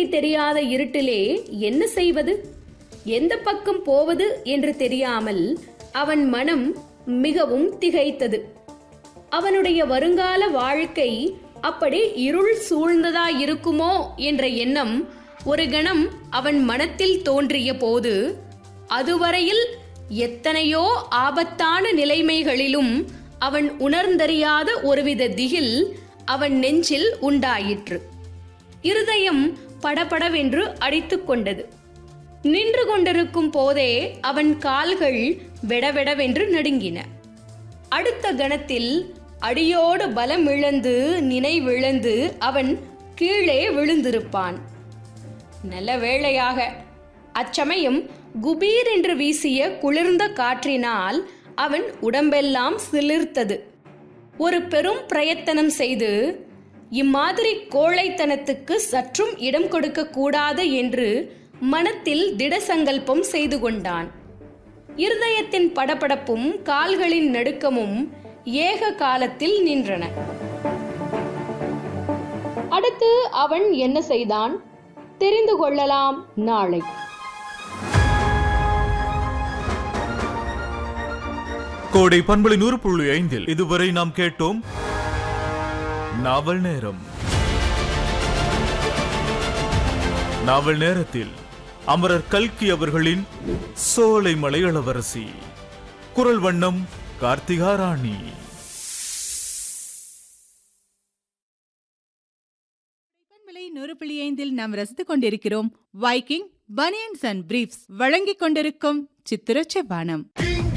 தெரியாத இருட்டிலே என்ன செய்வது எந்த பக்கம் போவது என்று தெரியாமல் அவன் மனம் மிகவும் திகைத்தது அவனுடைய வருங்கால வாழ்க்கை அப்படி இருள் சூழ்ந்ததா இருக்குமோ என்ற எண்ணம் ஒரு கணம் அவன் மனத்தில் தோன்றிய போது அதுவரையில் எத்தனையோ ஆபத்தான நிலைமைகளிலும் அவன் உணர்ந்தறியாத ஒருவித திகில் அவன் நெஞ்சில் உண்டாயிற்று இருதயம் படபடவென்று அடித்துக் கொண்டது நின்று கொண்டிருக்கும் போதே அவன் கால்கள் வெடவெடவென்று நடுங்கின அடுத்த கணத்தில் அடியோடு பலம் இழந்து நினைவிழந்து அவன் கீழே விழுந்திருப்பான் நல்ல வேளையாக அச்சமயம் குபீர் என்று வீசிய குளிர்ந்த காற்றினால் அவன் உடம்பெல்லாம் சிலிர்த்தது ஒரு பெரும் பிரயத்தனம் செய்து இம்மாதிரி கோழைத்தனத்துக்கு சற்றும் இடம் கொடுக்க கூடாது என்று மனத்தில் திடசங்கல்பம் செய்து கொண்டான் இருதயத்தின் படபடப்பும் கால்களின் நடுக்கமும் ஏக காலத்தில் நின்றன அடுத்து அவன் என்ன செய்தான் தெரிந்து கொள்ளலாம் நாளை கோடை பண்பலை நூறு புள்ளி ஐந்தில் இதுவரை நாம் கேட்டோம் நாவல் நேரம் நாவல் நேரத்தில் அமரர் கல்கி அவர்களின் சோலை மலை இளவரசி குரல் வண்ணம் கார்த்திகா ராணி விலை நூறு புள்ளி ஐந்தில் நாம் ரசித்துக் கொண்டிருக்கிறோம் வைக்கிங் பனியன்ஸ் அண்ட் பிரீஃப்ஸ் வழங்கிக் கொண்டிருக்கும் சித்திர செவ்வானம்